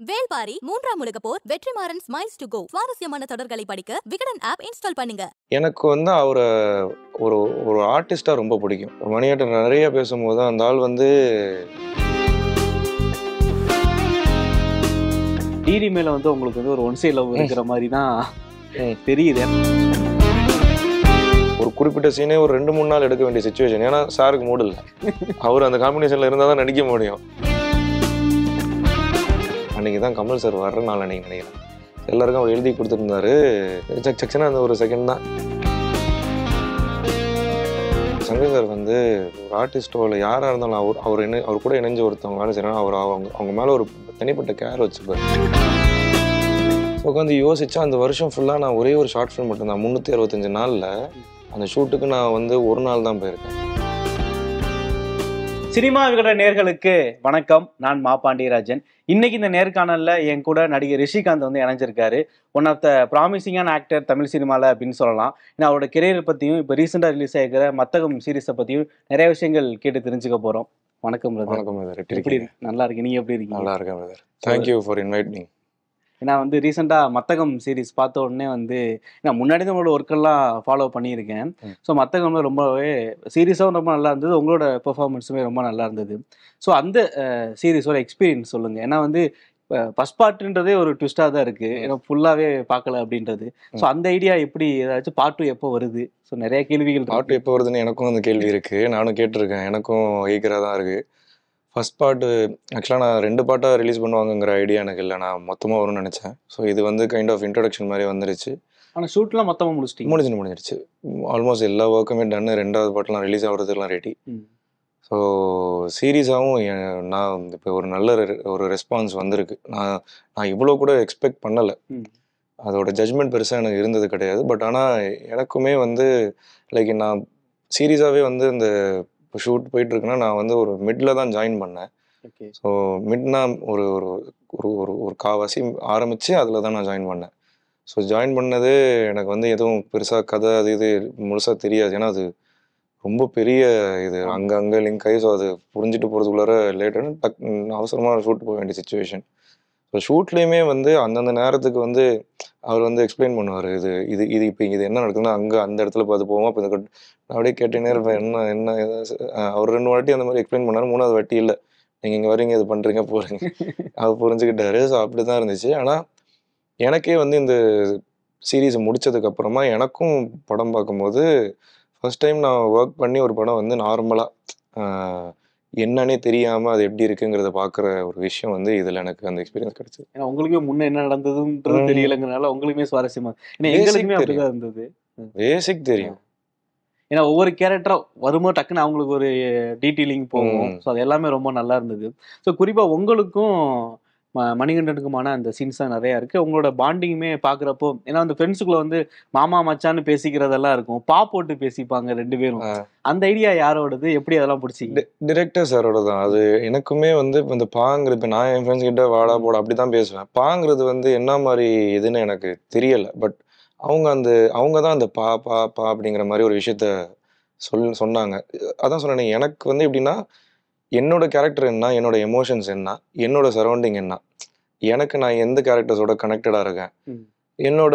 வேல்பாரி மூன்றாம் உலக போர் வெற்றிமாறன் ஸ்மைல்ஸ் டு கோ சுவாரஸ்யமான தொடர்களை படிக்க விகடன் ஆப் இன்ஸ்டால் பண்ணுங்க எனக்கு வந்து அவரை ஒரு ஒரு ஆர்டிஸ்டாக ரொம்ப பிடிக்கும் மணியாட்டம் நிறைய பேசும்போது அந்த ஆள் வந்து டிடி மேல வந்து உங்களுக்கு வந்து ஒரு ஒன் சைட் லவ் இருக்கிற மாதிரி தான் ம். தெரியுது ஒரு குறிப்பிட்ட சீனே ஒரு ரெண்டு மூணு நாள் எடுக்க வேண்டிய சுச்சுவேஷன் ஏன்னா சாருக்கு மூடு இல்லை அவர் அந்த காம்பினேஷனில் இருந்தால் தான் நடிக்க முடியும் அன்னைக்கு தான் கமல் சார் வர்ற நாள் அன்னைக்கு நினைக்கிறேன் எல்லாருக்கும் அவர் எழுதி கொடுத்துருந்தாரு சக் சக்சனா அந்த ஒரு செகண்ட் தான் சங்கர் சார் வந்து ஒரு ஆர்டிஸ்டோ இல்லை யாராக இருந்தாலும் அவர் அவர் என்ன அவர் கூட இணைஞ்ச ஒருத்தவங்க வேலை செய்யறாங்க அவர் அவங்க அவங்க மேலே ஒரு தனிப்பட்ட கேர் வச்சுப்பார் உட்காந்து யோசிச்சா அந்த வருஷம் ஃபுல்லாக நான் ஒரே ஒரு ஷார்ட் ஃபிலிம் மட்டும்தான் முந்நூற்றி அறுபத்தஞ்சு நாளில் அந்த ஷூட்டுக்கு நான் வந்து ஒரு நாள் தான் போயிருக்கேன் சினிமா விகட நேர்களுக்கு வணக்கம் நான் மா பாண்டியராஜன் இன்னைக்கு இந்த நேர்காணல்ல என் கூட நடிகர் ரிஷிகாந்த் வந்து இணைஞ்சிருக்காரு ஒன் ஆஃப் த ப்ராமிசிங்கான ஆக்டர் தமிழ் சினிமாவில் அப்படின்னு சொல்லலாம் ஏன்னா அவரோட கெரியர் பற்றியும் இப்போ ரீசெண்டாக ரிலீஸ் ஆகிருக்கிற மத்தகம் சீரீஸை பற்றியும் நிறைய விஷயங்கள் கேட்டு தெரிஞ்சுக்க போகிறோம் வணக்கம் பிரதர் வணக்கம் பிரதர் எப்படி எப்படி இருக்கீங்க இருக்கு? நல்லா இருக்கு நீங்க எப்படி இருக்கீங்க நல்லா இருக்கேன் பிரதர் தேங்க்யூ ஃபார் இன்வைட்டிங் ஏன்னா வந்து ரீசெண்டாக மத்தகம் சீரிஸ் பார்த்த உடனே வந்து நான் முன்னாடி தான் உங்களோட ஒர்க்கெல்லாம் ஃபாலோ பண்ணியிருக்கேன் ம். ஸோ மத்தகம்ல ரொம்பவே சீரியஸாகவும் ரொம்ப நல்லா இருந்தது உங்களோட பெர்ஃபார்மன்ஸுமே ரொம்ப நல்லா இருந்தது ஸோ அந்த சீரிஸோட எக்ஸ்பீரியன்ஸ் சொல்லுங்கள் ஏன்னா வந்து ஃபர்ஸ்ட் பார்ட்டுன்றதே ஒரு ட்விஸ்டாக தான் இருக்குது ஏன்னா ஃபுல்லாகவே பார்க்கல அப்படின்றது ஸோ அந்த ஐடியா எப்படி ஏதாச்சும் பார்ட் டூ எப்போ வருது ஸோ நிறைய கேள்விகள் இருக்கு. பாட்டு எப்போ வருதுன்னு எனக்கும் அந்த கேள்வி இருக்கு நானும் கேட்டிருக்கேன் எனக்கும் ஈகராக தான் இருக்கு ஃபர்ஸ்ட் பாட்டு ஆக்சுவலாக நான் ரெண்டு பாட்டாக ரிலீஸ் பண்ணுவாங்கங்கிற ஐடியா எனக்கு இல்லை நான் மொத்தமாக வரும்னு நினச்சேன் ஸோ இது வந்து கைண்ட் ஆஃப் இன்ட்ரடக்ஷன் மாதிரி வந்துருச்சு ஆனா ஷூட்லாம் மொத்தமாக முடிச்சிட்டீங்க முடிஞ்சு முடிஞ்சிருச்சு ஆல்மோஸ்ட் எல்லா ஒர்க்குமே டன்னு ரெண்டாவது பாட்டெலாம் ரிலீஸ் ஆகிறதுக்குலாம் ரெடி ம். ஸோ சீரியஸாகவும் நான் இப்போ ஒரு நல்ல re- ஒரு ரெஸ்பான்ஸ் வந்திருக்கு நான் நான் இவ்வளோ கூட எக்ஸ்பெக்ட் பண்ணலை ம். அதோட ஜட்ஜ்மெண்ட் பெருசாக எனக்கு இருந்தது கிடையாது பட் ஆனால் எனக்குமே வந்து லைக் நான் சீரியஸாகவே வந்து இந்த இப்போ ஷூட் போயிட்டு இருக்குன்னா நான் வந்து ஒரு மிட்ல தான் ஜாயின் பண்ணேன் ஓகே ஸோ மிட்னா ஒரு ஒரு ஒரு ஒரு ஒரு காவாசி ஆரம்பித்து அதில் தான் நான் ஜாயின் பண்ணேன் ஸோ ஜாயின் பண்ணது எனக்கு வந்து எதுவும் பெருசாக கதை அது இது முழுசாக தெரியாது ஏன்னா அது ரொம்ப பெரிய இது ஆமா. அங்கே அங்கே லிங்க் ஆகி ஸோ அது புரிஞ்சுட்டு போகிறதுக்குள்ளார லேட்டாக டக் அவசரமாக ஷூட் போக வேண்டிய சுச்சுவேஷன் ஸோ ஷூட்லேயுமே வந்து அந்தந்த நேரத்துக்கு வந்து அவர் வந்து எக்ஸ்பிளைன் பண்ணுவார் இது இது இது இப்போ இது என்ன நடக்குதுன்னா அங்கே அந்த இடத்துல பார்த்து போவோம் அப்போ இந்த கட்- நான் அப்படியே கேட்டேனே இருப்பேன் என்ன என்ன ஏதாச்சு அஹ் அவர் ரெண்டு வாட்டி அந்த மாதிரி எக்ஸ்பிளைன் பண்ணார் மூணாவது வாட்டி இல்லை நீங்கள் இங்கே வரீங்க இது பண்ணுறீங்க போகிறீங்க அவர் புரிஞ்சுக்கிட்டாரு ஸோ அப்படி தான் இருந்துச்சு ஆனால் எனக்கே வந்து இந்த சீரீஸ் முடிச்சதுக்கு அப்புறமா எனக்கும் படம் பார்க்கும்போது ஃபர்ஸ்ட் டைம் நான் ஒர்க் பண்ணி ஒரு படம் வந்து நார்மலாக என்னன்னே தெரியாமல் அது எப்படி இருக்குங்கிறத பார்க்குற ஒரு விஷயம் வந்து இதில் எனக்கு அந்த எக்ஸ்பீரியன்ஸ் கிடைச்சது ஏன்னா உங்களுக்குமே முன்ன என்ன நடந்ததுன்றது ம். தெரியலங்கிறனால உங்களுக்குமே சுவாரஸ்யமா ஏன்னா Basic எங்களுக்குமே தெரியும். அப்படிதான் இருந்தது பேசிக் தெரியும் ஏன்னா ஒவ்வொரு கேரக்டரும் வரும்போது டக்குன்னு அவங்களுக்கு ஒரு டீட்டெயிலிங் போகும் ம். ஸோ அது எல்லாமே ரொம்ப நல்லா இருந்தது ஸோ குறிப்பாக உங்களுக்கும் ம- மணிகண்டனுக்குமான அந்த சீன்ஸ் தான் நிறையா இருக்குது உங்களோட பாண்டிங்குமே பார்க்குறப்போ ஏன்னா அந்த ஃப்ரெண்ட்ஸுக்குள்ள வந்து மாமா மச்சான்னு பேசிக்கிறதெல்லாம் இருக்கும் பா போட்டு பேசிப்பாங்க ரெண்டு பேரும் ஆ. அந்த ஐடியா யாரோடது எப்படி அதெல்லாம் பிடிச்சிங்க டிரெக்டர் சாரோட தான் அது எனக்குமே வந்து இப்போ இந்த பாங்கிறது இப்போ நான் என் ஃப்ரெண்ட்ஸ் கிட்ட வாடா போட அப்படி தான் பேசுவேன் பாங்கிறது வந்து என்ன மாதிரி இதுன்னு எனக்கு தெரியல பட் அவங்க அந்த அவங்க தான் அந்த பா பா பா அப்படிங்கிற மாதிரி ஒரு விஷயத்த சொல் சொன்னாங்க அதான் சொன்னேன் எனக்கு வந்து எப்படின்னா என்னோட கேரக்டர் என்ன என்னோட எமோஷன்ஸ் என்ன என்னோட சரௌண்டிங் என்ன எனக்கு நான் எந்த கேரக்டர்ஸோட கனெக்டடாக இருக்கேன் ம். என்னோட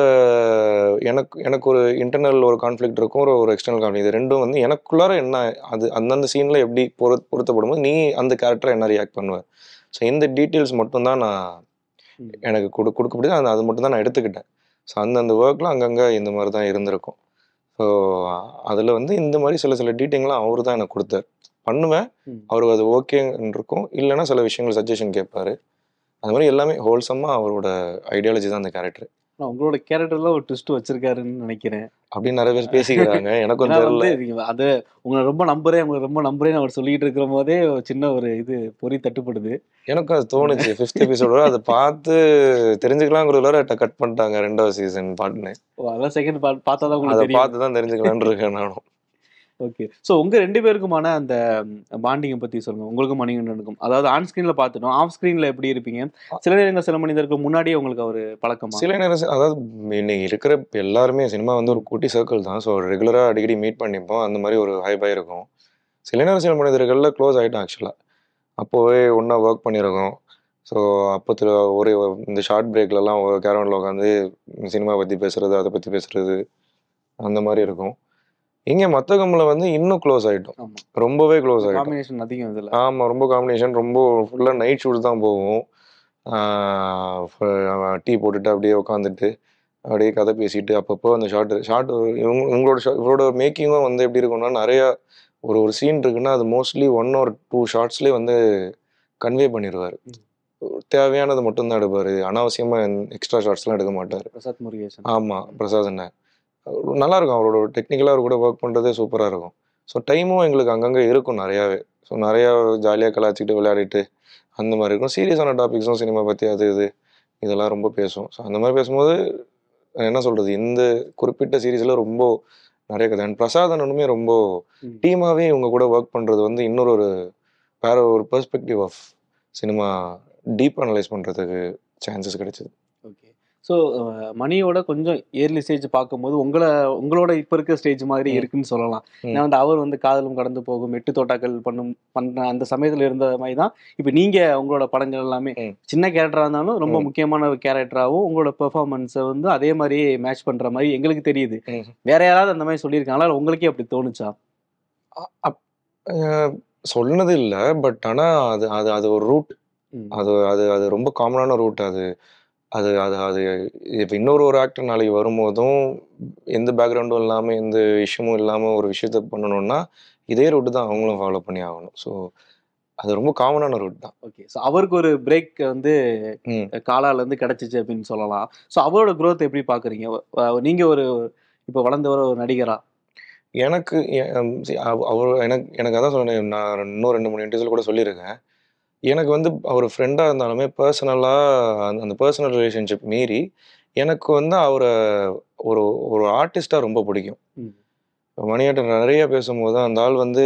எனக்கு எனக்கு ஒரு இன்டர்னல் ஒரு கான்ஃப்ளிக்ட் இருக்கும் ஒரு ஒரு எக்ஸ்டர்னல் கான்ஃப்ளிக் இது ரெண்டும் வந்து எனக்குள்ளார என்ன அது அந்தந்த சீனில் எப்படி பொரு பொருத்தப்படும் போது நீ அந்த கேரக்டரை என்ன ரியாக்ட் பண்ணுவ ஸோ இந்த டீட்டெயில்ஸ் மட்டும்தான் நான் ம். எனக்கு கொடு கொடுக்கப்படுது அந்த அது மட்டும் தான் நான் எடுத்துக்கிட்டேன் ஸோ அந்தந்த ஒர்க்கில் அங்கங்கே இந்த மாதிரி தான் இருந்திருக்கும் ஸோ அதில் வந்து இந்த மாதிரி சில சில டீட்டெயிலாம் அவர் தான் எனக்கு கொடுத்தார் பண்ணுவேன் ம். அவருக்கு அது ஓகேன்னு இருக்கும் இல்லைன்னா சில விஷயங்கள் சஜஷன் கேட்பாரு அந்த மாதிரி எல்லாமே ஹோல்சமாக அவரோட ஐடியாலஜி தான் அந்த கேரக்டர் ஆனா உங்களோட கேரக்டர்ல ஒரு ட்விஸ்ட் வச்சிருக்காருன்னு நினைக்கிறேன் அப்படின்னு நிறைய பேர் பேசிக்கிறாங்க எனக்கும் ஏன்னா தெரியல வந்து நீங்க அது உங்களை ரொம்ப நம்புறேன் உங்களை ரொம்ப நம்புறேன்னு அவர் சொல்லிட்டு இருக்கிற போதே ஒரு சின்ன ஒரு இது பொறி தட்டுப்படுது எனக்கும் அது தோணுச்சு ஃபிஃப்த் எபிசோட அதை பார்த்து தெரிஞ்சுக்கலாங்கிறதுல கட் பண்ணிட்டாங்க ரெண்டாவது சீசன் பாட்டுன்னு ஓ, அதான் செகண்ட் பார்ட் பார்த்தா தான் உங்களுக்கு அதை தெரியும் பார்த்து தான் தெரிஞ்சுக்கலான்னு இருக்கேன் நானும் ஓகே ஸோ உங்க ரெண்டு பேருக்குமான அந்த பாண்டிங்கை பத்தி சொல்லுங்க உங்களுக்கும் மணிகண்டனுக்கும் அதாவது ஆன் ஸ்கிரீன்ல பார்த்துட்டோம் ஆஃப் ஸ்கிரீன்ல எப்படி இருப்பீங்க சில நேரங்கள் சில மனிதருக்கு முன்னாடியே உங்களுக்கு அவர் பழக்கமா சில நேரம் சி- அதாவது இன்னைக்கு இருக்கிற எல்லாருமே சினிமா வந்து ஒரு குட்டி சர்க்கிள் தான் ஸோ ரெகுலராக அடிக்கடி மீட் பண்ணிப்போம் அந்த மாதிரி ஒரு ஹை பை இருக்கும் சில நேரம் சில மனிதர்களில் க்ளோஸ் ஆகிட்டோம் ஆக்சுவலாக அப்போவே ஒன்றா ஒர்க் பண்ணியிருக்கோம் ஸோ அப்போத்துல ஒரு இந்த ஷார்ட் பிரேக்லலாம் கேரவனில் உட்காந்து சினிமா பற்றி பேசுறது அதை பற்றி பேசுறது அந்த மாதிரி இருக்கும் இங்கே மற்ற கம்மில் வந்து இன்னும் க்ளோஸ் ஆகிட்டோம் ஆமா ரொம்பவே க்ளோஸ் ஆகிட்டோம் காம்பினேஷன் அதிகம் இதுல ஆமாம் ரொம்ப காம்பினேஷன் ரொம்ப ஃபுல்லாக நைட் ஷூட் தான் போகும் டீ போட்டுட்டு அப்படியே உட்காந்துட்டு அப்படியே கதை பேசிட்டு அப்பப்போ அந்த ஷார்ட் ஷார்ட் இவங்க இவங்களோட shot- இவரோட மேக்கிங்கும் வந்து எப்படி இருக்கும்னா நிறையா ஒரு ஒரு சீன் இருக்குன்னா அது மோஸ்ட்லி ஒன் ஆர் டூ ஷார்ட்ஸ்லேயே வந்து கன்வே பண்ணிடுவார் ம். தேவையானது மட்டும்தான் எடுப்பார் அனாவசியமாக எக்ஸ்ட்ரா ஷார்ட்ஸ்லாம் எடுக்க மாட்டார் பிரசாத் முருகேசன் ஆமாம் பிரசாத் அண்ணன் நல்லா இருக்கும் அவரோட டெக்னிக்கலாக அவர் கூட ஒர்க் பண்ணுறதே சூப்பராக இருக்கும் ஸோ டைமும் எங்களுக்கு அங்கங்கே இருக்கும் நிறையாவே ஸோ நிறையா ஜாலியாக கலாச்சிட்டு விளையாடிட்டு அந்த மாதிரி இருக்கும் சீரியஸான டாபிக்ஸும் சினிமா பற்றி அது இது இதெல்லாம் ரொம்ப பேசும் ஸோ அந்த மாதிரி பேசும்போது என்ன சொல்கிறது இந்த குறிப்பிட்ட சீரீஸில் ரொம்ப நிறைய கதை அண்ட் பிரசாத் அண்ணனுமே ரொம்ப ம். டீமாகவே இவங்க கூட ஒர்க் பண்ணுறது வந்து இன்னொரு ஒரு வேற ஒரு perspective of cinema deep analyse பண்ணுறதுக்கு சான்சஸ் கிடைச்சிது ஓகே ஸோ மணியோட கொஞ்சம் ஏர்லி ஸ்டேஜ் பார்க்கும்போது உங்களை உங்களோட இப்போ இருக்க ஸ்டேஜ் மாதிரி ம். இருக்குன்னு சொல்லலாம் ம். ஏன்னா வந்து அவர் வந்து காதலும் கடந்து போகும் எட்டு தோட்டாக்கள் பண்ணும் பண்ண அந்த சமயத்தில் இருந்த மாதிரி தான் இப்போ நீங்கள் உங்களோட படங்கள் எல்லாமே ம். சின்ன கேரக்டராக இருந்தாலும் ரொம்ப ம். முக்கியமான ஒரு கேரக்டராகவும் உங்களோட பெர்ஃபார்மன்ஸை வந்து அதே மாதிரியே மேட்ச் பண்ணுற மாதிரி எங்களுக்கு தெரியுது ம். வேற யாராவது அந்த மாதிரி சொல்லியிருக்காங்களா இல்ல உங்களுக்கே அப்படி தோணுச்சா அஹ் சொன்னது இல்லை பட் ஆனால் அது அது அது ஒரு ரூட் ம். அது அது அது ரொம்ப காமனான ரூட் அது அது அது அது இப்போ இன்னொரு ஒரு ஆக்டர் நாளைக்கு வரும்போதும் எந்த பேக்ரவுண்டும் இல்லாமல் எந்த விஷயமும் இல்லாமல் ஒரு விஷயத்த பண்ணணும்னா இதே ரூட்டு தான் அவங்களும் ஃபாலோ பண்ணி ஆகணும் ஸோ அது ரொம்ப காமனான ரூட் தான் ஓகே ஸோ அவருக்கு ஒரு பிரேக் வந்து ம் காலால இருந்து கிடைச்சிச்சு அப்படின்னு சொல்லலாம் ஸோ அவரோட growth எப்படி பார்க்குறீங்க நீங்கள் ஒரு இப்போ வளர்ந்து வர ஒரு நடிகரா எனக்கு எ- ஹம் see, அவ- அவர் எனக்கு எனக்கு அதான் சொன்னேன் நான் இன்னும் ரெண்டு மூணு இன்டர்வியூல கூட சொல்லியிருக்கேன் எனக்கு வந்து அவர் ஃப்ரெண்டாக இருந்தாலுமே பர்சனலாக அந்த அந்த பர்சனல் ரிலேஷன்ஷிப் மீறி எனக்கு வந்து அவரை ஒரு ஒரு ஆர்டிஸ்டாக ரொம்ப பிடிக்கும் ம். மணியாட்டம் நிறைய பேசும்போது அந்த ஆள் வந்து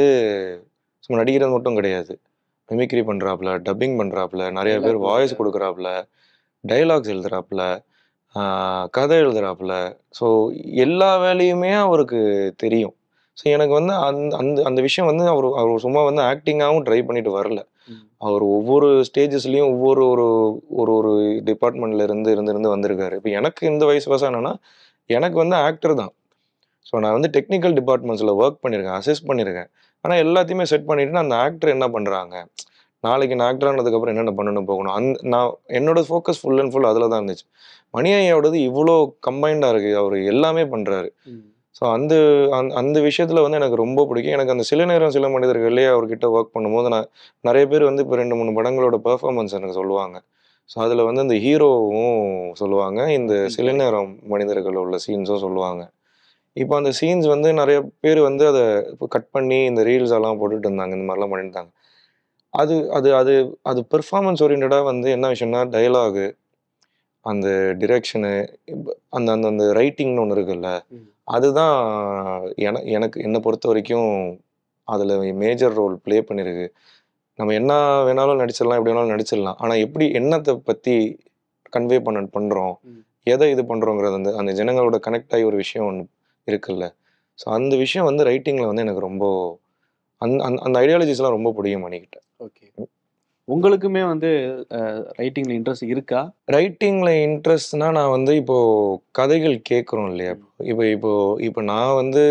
சும்மா நடிக்கிறது மட்டும் கிடையாது மிமிக்ரி பண்ணுறாப்புல டப்பிங் பண்ணுறாப்புல நிறைய பேர் Dialogue வாய்ஸ் எழுதுறாரு. கொடுக்குறாப்புல டைலாக்ஸ் எழுதுறாப்புல ஆஹ் கதை எழுதுறாப்புல ஸோ எல்லா வேலையுமே அவருக்கு தெரியும் ஸோ எனக்கு வந்து அந்த அந்த அந்த விஷயம் வந்து அவர் அவர் சும்மா வந்து ஆக்டிங்காகவும் ட்ரை பண்ணிட்டு வரல ம். அவர் ஒவ்வொரு ஸ்டேஜஸ்லேயும் ஒவ்வொரு ஒரு ஒரு ஒரு டிபார்ட்மெண்ட்ல இருந்து இருந்து இருந்து வந்திருக்காரு இப்போ எனக்கு இந்த வயசு வயசு என்னன்னா எனக்கு வந்து ஆக்டர் தான் ஸோ நான் வந்து டெக்னிக்கல் டிபார்ட்மெண்ட்ஸில் ஒர்க் பண்ணியிருக்கேன் அசிஸ்ட் பண்ணியிருக்கேன் ஆனால் எல்லாத்தையுமே செட் பண்ணிட்டு நான் அந்த ஆக்டர் என்ன பண்ணுறாங்க நாளைக்கு நான் ஆக்டர் ஆனதுக்கப்புறம் என்னென்ன பண்ணணும் போகணும் அந்த நான் என்னோட ஃபோக்கஸ் ஃபுல் அண்ட் ஃபுல் அதில் தான் இருந்துச்சு மணி ஐயாவோடது இவ்வளோ கம்பைண்டாக இருக்குது அவர் எல்லாமே பண்ணுறாரு ம். ஸோ அந்த அந்த அந்த விஷயத்தில் வந்து எனக்கு ரொம்ப பிடிக்கும் எனக்கு அந்த சில நேரம் சில மனிதர்களே அவர்கிட்ட ஒர்க் பண்ணும்போது நான் நிறைய பேர் வந்து இப்போ ரெண்டு மூணு படங்களோட பெர்ஃபார்மன்ஸ் எனக்கு சொல்லுவாங்க ஸோ அதில் வந்து இந்த ஹீரோவும் சொல்லுவாங்க இந்த சில நேரம் மனிதர்கள் உள்ள சீன்ஸும் சொல்லுவாங்க இப்போ அந்த சீன்ஸ் வந்து நிறைய பேர் வந்து அதை இப்போ கட் பண்ணி இந்த ரீல்ஸ் எல்லாம் போட்டுட்டு இருந்தாங்க இந்த மாதிரிலாம் பண்ணிட்டு இருந்தாங்க அது அது அது அது பெர்ஃபார்மன்ஸ் ஓரியன்டாக வந்து என்ன விஷயம்னா டயலாகு அந்த டிரெக்ஷனு அந்த அந்த அந்த ரைட்டிங்னு ஒன்று இருக்குல்ல ம். அதுதான் என எனக்கு என்னை பொறுத்த வரைக்கும் அதில் மேஜர் ரோல் ப்ளே பண்ணியிருக்கு நம்ம என்ன வேணாலும் நடிச்சிடலாம் எப்படி வேணாலும் நடிச்சிடலாம் ஆனால் எப்படி என்னத்தை பற்றி கன்வே பண்ண பண்ணுறோம் ம். எதை இது பண்ணுறோங்கிறது அந்த அந்த ஜனங்களோட கனெக்ட் ஆகி ஒரு விஷயம் ஒன்று இருக்குல்ல ஸோ அந்த விஷயம் வந்து ரைட்டிங்கில் வந்து எனக்கு ரொம்ப அந்த அந்த அந்த ஐடியாலஜிஸ்லாம் ரொம்ப பிடிக்கும் மணிக்கிட்ட ஓகே உங்களுக்குமே வந்து ரைட்டிங்ல இன்ட்ரெஸ்ட் இருக்கா ரைட்டிங்கில் இன்ட்ரெஸ்ட்னா நான் வந்து இப்போது கதைகள் கேட்குறோம் இல்லையா இப்போ இப்போ இப்போ நான் வந்து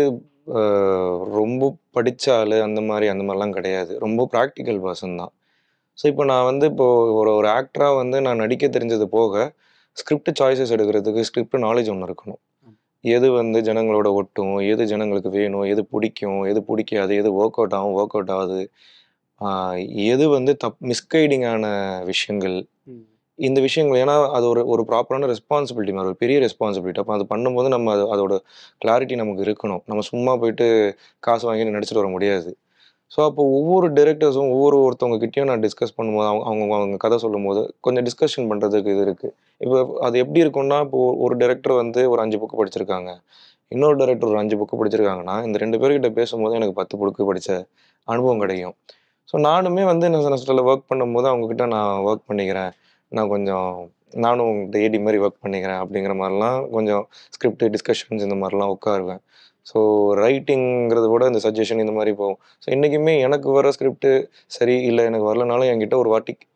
அஹ், ரொம்ப படிச்ச ஆளு அந்த மாதிரி அந்த மாதிரிலாம் கிடையாது ரொம்ப ப்ராக்டிக்கல் பர்சன் தான் ஸோ இப்போ நான் வந்து இப்போ ஒரு ஒரு ஆக்டராக வந்து நான் நடிக்க தெரிஞ்சது போக ஸ்கிரிப்ட் சாய்ஸஸ் எடுக்கிறதுக்கு ஸ்கிரிப்ட் நாலேஜ் ஒன்று இருக்கணும் எது வந்து ஜனங்களோட ஒட்டும் எது ஜனங்களுக்கு வேணும் எது பிடிக்கும் எது பிடிக்காது எது ஒர்க் அவுட் ஆகும் ஒர்க் அவுட் ஆகுது ஆஹ் எது வந்து தப் மிஸ்கைடிங்கான விஷயங்கள் ம். இந்த விஷயங்கள் ஏன்னா அது ஒரு ஒரு ப்ராப்பரான ரெஸ்பான்சிபிலிட்டி மாதிரி ஒரு பெரிய ரெஸ்பான்சிபிலிட்டி அப்போ அது பண்ணும்போது நம்ம அது அதோட கிளாரிட்டி நமக்கு இருக்கணும் நம்ம சும்மா போயிட்டு காசு வாங்கிட்டு நடிச்சிட்டு வர முடியாது ஸோ அப்போ ஒவ்வொரு டேரக்டர்ஸும் ஒவ்வொரு ஒருத்தவங்க கிட்டயும் நான் டிஸ்கஸ் பண்ணும்போது அவங்க அவங்க அவங்க கதை சொல்லும்போது கொஞ்சம் டிஸ்கஷன் பண்ணுறதுக்கு இது இருக்குது இப்போ அது எப்படி இருக்கும்னா இப்போ ஒரு டேரக்டர் வந்து ஒரு அஞ்சு புக்கு படிச்சிருக்காங்க இன்னொரு டேரக்டர் ஒரு அஞ்சு புக்கு படிச்சிருக்காங்கன்னா இந்த ரெண்டு பேர்கிட்ட பேசும்போது எனக்கு பத்து புக்கு படித்த அனுபவம் கிடைக்கும் ஸோ நானுமே வந்து என்ன செமஸ்டரில் ஒர்க் பண்ணும்போது அவங்கக்கிட்ட நான் ஒர்க் பண்ணிக்கிறேன் நான் கொஞ்சம் நானும் உங்கள்கிட்ட ஏடி மாதிரி ஒர்க் பண்ணிக்கிறேன் அப்படிங்கிற மாதிரிலாம் கொஞ்சம் ஸ்கிரிப்ட் டிஸ்கஷன்ஸ் இந்த மாதிரிலாம் உட்காருவேன் ஸோ ரைட்டிங்கிறத விட இந்த சஜஷன் இந்த மாதிரி போகும் ஸோ இன்றைக்குமே எனக்கு வர ஸ்கிரிப்ட் சரி இல்லை எனக்கு வரலனாலும் என்கிட்ட ஒரு வாட்டி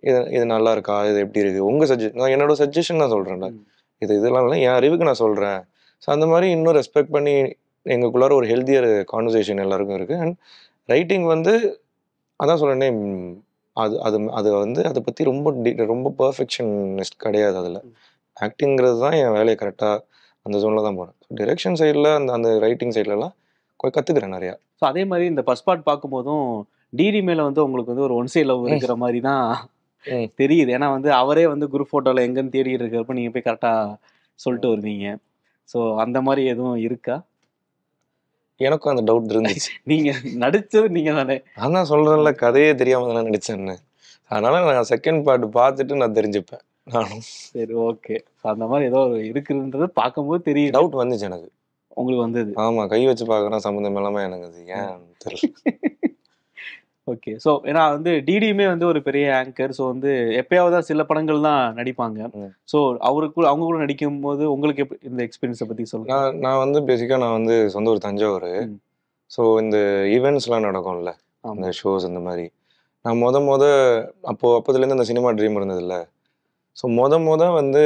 இது இது நல்லா இருக்கா இது எப்படி இருக்கு உங்க சஜஷன் நான் என்னோட சஜஷன் நான் சொல்றேன்ல ம். இது இதெல்லாம் இல்லை என் அறிவுக்கு நான் சொல்றேன் ஸோ அந்த மாதிரி இன்னும் ரெஸ்பெக்ட் பண்ணி எங்களுக்குள்ளார ஒரு ஹெல்த்தியர் கான்வர்சேஷன் எல்லாருக்கும் இருக்கு அண்ட் ரைட்டிங் வந்து அதான் சொல்றேனே ம், அது அது அது வந்து அதை பத்தி ரொம்ப டி- ரொம்ப பர்ஃபெக்ஷனிஸ்ட் கிடையாது அதுல ஆக்டிங்கிறது தான் என் வேலையை கரெக்டாக அந்த ஜோனில் தான் போகிறேன் டிரெக்ஷன் சைடில் அந்த அந்த ரைட்டிங் சைட்லலாம் கொஞ்சம் கற்றுக்குறேன் நிறையா ஸோ அதே மாதிரி இந்த ஃபர்ஸ்ட் பார்ட் பார்க்கும்போதும் டிடி மேல வந்து உங்களுக்கு வந்து ஒரு ஒன் சைட் லவ் இருக்கிற மாதிரி தான் ம். தெரியுது ஏன்னா வந்து அவரே வந்து குரூப் ஃபோட்டோவில் எங்கன்னு தேடிட்டு இருக்கிறப்ப நீங்கள் போய் கரெக்டாக சொல்லிட்டு வருவீங்க ஸோ அந்த மாதிரி எதுவும் இருக்கா எனக்கும் அந்த டவுட் இருந்துச்சு நீங்கள் நடிச்சது நீங்கள் தானே நான் தான் சொல்கிறேன்ல கதையே தெரியாமல் தானே நடித்தேன்னு அதனால நான் செகண்ட் பார்ட் பார்த்துட்டு நான் தெரிஞ்சுப்பேன் நானும் சரி ஓகே ஸோ அந்த மாதிரி ஏதோ ஒரு இருக்குன்றது பார்க்கும்போது தெரியுது டவுட் வந்துச்சு எனக்கு உங்களுக்கு வந்தது ஆமாம் கை வச்சு பார்க்குறேன் சம்மந்தம் இல்லாமல் எனக்கு அது ஏன் தெரியல ஓகே ஸோ ஏன்னா வந்து டிடியுமே வந்து ஒரு பெரிய ஆங்கர் ஸோ வந்து எப்பயாவது தான் சில படங்கள் தான் நடிப்பாங்க ம். ஸோ அவருக்கு அவங்க கூட நடிக்கும் போது உங்களுக்கு எப்படி இந்த எக்ஸ்பீரியன்ஸை பற்றி சொல்லுங்க நான் நான் வந்து பேசிக்காக நான் வந்து சொந்த ஊர் தஞ்சாவூர் ம். ஸோ இந்த ஈவெண்ட்ஸ்லாம் நடக்கும்ல ஆமா. இந்த ஷோஸ் இந்த மாதிரி நான் முத முத அப்போது அப்போதுலேருந்து அந்த சினிமா ட்ரீம் இருந்ததில்ல ஸோ முத முத வந்து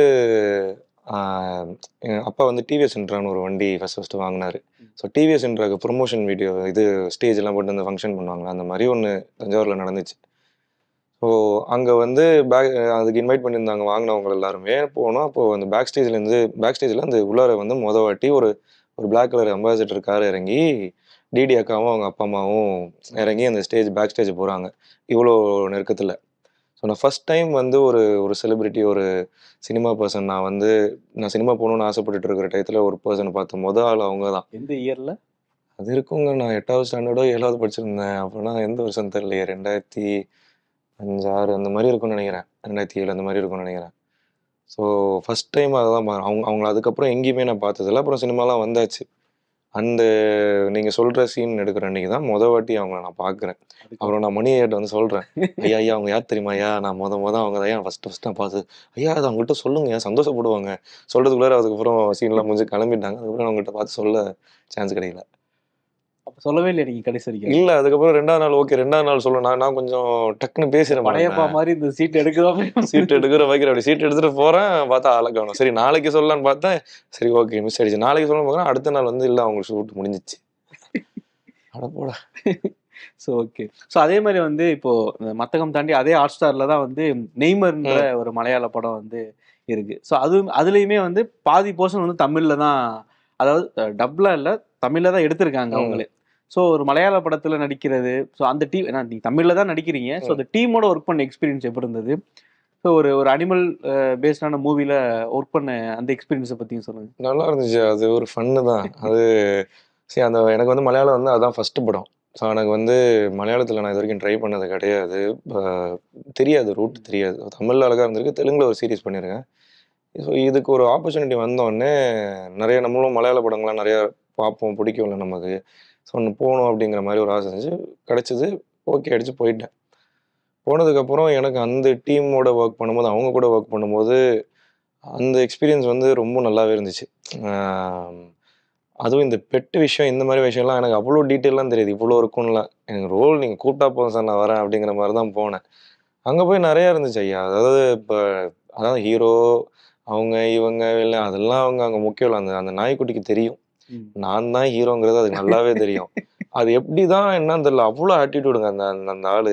ஆஹ், எங்க அப்பா வந்து டிவிஎஸ் சென்ட்ரான்னு ஒரு வண்டி ஃபஸ்ட் ஃபஸ்ட்டு வாங்கினாரு ஸோ டிவிஎஸ் சென்ட்ராக்கு ப்ரொமோஷன் வீடியோ இது ஸ்டேஜ் எல்லாம் போட்டு அந்த ஃபங்க்ஷன் பண்ணுவாங்க அந்த மாதிரி ஒன்று தஞ்சாவூரில் நடந்துச்சு ஸோ அங்கே வந்து பேக் அதுக்கு இன்வைட் பண்ணியிருந்தாங்க வாங்கினவங்க எல்லாருமே போனோம் அப்போது அந்த பேக் ஸ்டேஜ்லேருந்து பேக் ஸ்டேஜில் அந்த உள்ளார வந்து முத வாட்டி ஒரு ஒரு பிளாக் கலர் அம்பாசிடர் கார் இறங்கி டிடி அக்காவும் அவங்க அப்பா அம்மாவும் இறங்கி அந்த ஸ்டேஜ் பேக் ஸ்டேஜ் போகிறாங்க இவ்வளோ நெருக்கத்தில் ஸோ நான் ஃபஸ்ட் டைம் வந்து ஒரு ஒரு செலிபிரிட்டி ஒரு சினிமா பர்சன் நான் வந்து நான் சினிமா போகணுன்னு ஆசைப்பட்டுட்டு இருக்கிற டயத்தில் ஒரு பர்சன் பார்த்த முத ஆள் அவங்க தான் எந்த இயர்ல அது இருக்குங்க நான் எட்டாவது ஸ்டாண்டர்டோ ஏழாவது படிச்சிருந்தேன் அப்படின்னா எந்த வருஷம் தெரியலையே ரெண்டாயிரத்தி அஞ்சாறு அந்த மாதிரி இருக்கும்னு நினைக்கிறேன் ரெண்டாயிரத்தி ஏழு அந்த மாதிரி இருக்கும்னு நினைக்கிறேன் ஸோ ஃபஸ்ட் டைம் அதை தான் பாரு அவங்க அவங்கள அதுக்கப்புறம் எங்கேயுமே நான் பார்த்ததில்ல அப்புறம் சினிமாலாம் வந்தாச்சு அந்த நீங்கள் சொல்கிற சீன் எடுக்கிற அன்றைக்கி தான் முத வாட்டி அவங்கள நான் பார்க்குறேன் அப்புறம் நான் மணி ஐயாட்ட வந்து சொல்கிறேன் ஐயா ஐயா அவங்க யார் தெரியுமா ஐயா நான் முத முத அவங்க தான் ஃபஸ்ட்டு ஃபஸ்ட்டு நான் பார்த்து ஐயா அது அவங்கள்ட்ட சொல்லுங்க ஐயா சந்தோஷப்படுவாங்க சொல்கிறதுக்குள்ளார அதுக்கப்புறம் சீன்லாம் முடிஞ்சு கிளம்பிட்டாங்க அதுக்கப்புறம் அவங்கள்ட்ட பார்த்து சொல்ல சான்ஸ் கிடைக்கல அப்ப சொல்லவே இல்லை நீங்க கடைசி வரைக்கும் இல்ல அதுக்கப்புறம் ரெண்டாவது நாள் ஓகே ரெண்டாவது நாள் சொல்ல நான் நான் கொஞ்சம் டக்குன்னு பேசுறேன் படையப்பா மாதிரி இந்த சீட் எடுக்கிறோமே சீட் எடுக்கிற வைக்கிற அப்படி சீட் எடுத்துட்டு போறேன் பார்த்தா ஆளை காணும் சரி நாளைக்கு சொல்லலாம்னு பார்த்தேன் சரி ஓகே மிஸ் ஆயிடுச்சு நாளைக்கு சொல்ல போகிறேன் அடுத்த நாள் வந்து இல்ல அவங்களுக்கு ஷூட் முடிஞ்சிச்சு அட போடா ஸோ ஓகே ஸோ அதே மாதிரி வந்து இப்போ இந்த மத்தகம் தாண்டி அதே ஹாட் ஸ்டார்ல தான் வந்து நெய்மர்ன்ற ஒரு மலையாள படம் வந்து இருக்கு ஸோ அது அதுலயுமே வந்து பாதி போர்ஷன் வந்து தமிழ்ல தான் அதாவது டப்ல இல்ல தமிழ்ல தான் எடுத்திருக்காங்க ம். அவங்களே ஸோ ஒரு மலையாள படத்துல நடிக்கிறது ஸோ அந்த டீம் நீங்க தமிழ்ல தான் நடிக்கிறீங்க ஸோ அந்த டீமோட ஒர்க் பண்ண எக்ஸ்பீரியன்ஸ் எப்படி இருந்தது ஸோ ஒரு ஒரு அனிமல் பேஸ்டான மூவில ஒர்க் பண்ண அந்த எக்ஸ்பீரியன்ஸை பத்தியும் சொல்லுங்க நல்லா இருந்துச்சு அது ஒரு ஃபன்னு தான் அது சரி அந்த எனக்கு வந்து மலையாளம் வந்து அதான் ஃபர்ஸ்ட் படம் ஸோ எனக்கு வந்து மலையாளத்தில் நான் இது வரைக்கும் ட்ரை பண்ணது கிடையாது அஹ் தெரியாது ரூட் தெரியாது தமிழில் அழகாக இருந்திருக்கு தெலுங்கில் ஒரு சீரிஸ் பண்ணியிருக்கேன் ஸோ இதுக்கு ஒரு ஆப்பர்ச்சுனிட்டி வந்தோடனே நிறைய நம்மளும் மலையாள படங்கள்லாம் நிறைய பார்ப்போம் பிடிக்கும்ல நமக்கு ஸோ ஒன்று போகணும் அப்படிங்கிற மாதிரி ஒரு ஆசை இருந்துச்சு கிடச்சிது ஓகே அடிச்சு போயிட்டேன் போனதுக்கப்புறம் எனக்கு அந்த டீமோட ஒர்க் பண்ணும்போது அவங்க கூட ஒர்க் பண்ணும்போது அந்த எக்ஸ்பீரியன்ஸ் வந்து ரொம்ப நல்லாவே இருந்துச்சு ஆம், அதுவும் இந்த பெட்டு விஷயம் இந்த மாதிரி விஷயம்லாம் எனக்கு அவ்வளோ டீட்டெயிலாம் தெரியாது இவ்வளோ இருக்கும்லாம் எனக்கு ரோல் நீங்கள் கூப்பிட்டா போதும் சார் நான் வரேன் அப்படிங்கிற மாதிரி தான் போனேன் அங்கே போய் நிறையா இருந்துச்சு ஐயா அதாவது இப்போ அதாவது ஹீரோ அவங்க இவங்க இல்லை அதெல்லாம் அவங்க அங்கே முக்கியம் இல்லை அந்த அந்த நாய்க்குட்டிக்கு தெரியும் நான் தான் ஹீரோங்கிறது அதுக்கு நல்லாவே தெரியும் அது எப்படி தான் என்னன்னு தெரியல அவ்வளோ ஆட்டிடியூடுங்க அந்த அந்த அந்த ஆளு